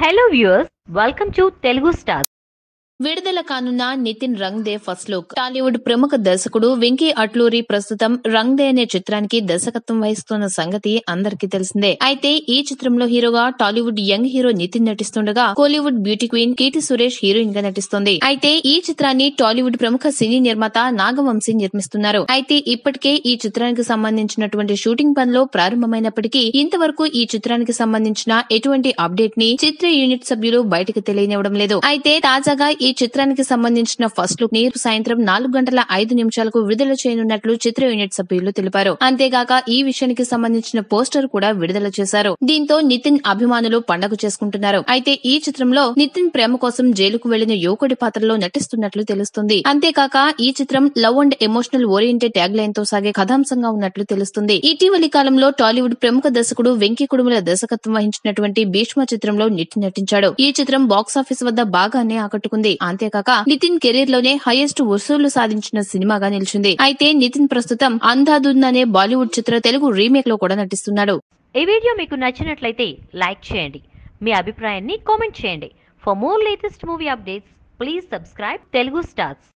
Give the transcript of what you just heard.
hello viewers welcome to Telugu star విడుదల కానున్న Nithin Rang De first look Tollywood ప్రముఖ దర్శకుడు వెంకీ అట్లూరి ప్రస్తుతం రంగ్ దే అనే చిత్రానికి దర్శకత్వం వహిస్తున్న సంగతి అందరికీ తెలిసిందే అయితే ఈ చిత్రంలో హీరోగా టాలీవుడ్ యంగ్ హీరో నితిన్ నటిస్తుండగా Kollywood beauty queen Keerthy Suresh heroine గా నటిస్తోంది అయితే ఈ చిత్రాన్ని టాలీవుడ్ ప్రముఖ సినీ నిర్మాత నాగవంశీ నిర్మిస్తున్నారు అయితే ఇప్పటికే ఈ చిత్రానికి సంబంధించినటువంటి షూటింగ్ పనులు ప్రారంభమైనప్పటికీ ఇంతవరకు ఈ చిత్రానికి సంబంధించిన ఎటువంటి అప్డేట్ ని చిత్ర యూనిట్ సభ్యులు బయటకు తెలియనివ్వడం లేదు అయితే తాజాగా ఈ చిత్రానికి సంబంధించిన ఫస్ట్ లుక్ ని సాయంత్రం నాలుగు గంటల ఐదు నిమిషాలకు విడుదల చేయనున్నట్లు చిత్ర యూనిట్ సభ్యులు తెలిపారు అంతేగాక ఈ విషయానికి సంబంధించిన పోస్టర్ కూడా విడుదల చేశారు దీంతో నితిన్ అభిమానులు పండగ చేసుకుంటున్నారు అయితే ఈ చిత్రంలో నితిన్ ప్రేమ కోసం జైలుకు వెళ్లిన యువకుడి పాత్రలో నటిస్తున్నట్లు తెలుస్తుంది అంతేకాక ఈ చిత్రం love and emotional oriented tag line తో సాగే కథాంశంగా ఉన్నట్లు తెలుస్తుంది ఇటీవలి కాలంలో టాలీవుడ్ ప్రముఖ దర్శకుడు వెంకీ కుడుముల దర్శకత్వం వహించినటువంటి భీష్మ చిత్రంలో నితిన్ నటించాడు ఈ చిత్రం బాక్సాఫీస్ వద్ద బాగానే ఆకట్టుకుంది అంతేకాక నితిన్ కెరీర్ లోనే హైయెస్ట్ వసూళ్లు సాధించిన సినిమాగా నిలిచింది అయితే నితిన్ ప్రస్తుతం అంధాదున్ అనే బాలీవుడ్ చిత్ర తెలుగు రీమేక్ లో కూడా నటిస్తున్నాడు ఈ వీడియో మీకు నచ్చినట్లయితే లైక్ చేయండి మీ అభిప్రాయాన్ని కామెంట్ చేయండి for more latest movie updates please subscribe Telugu stars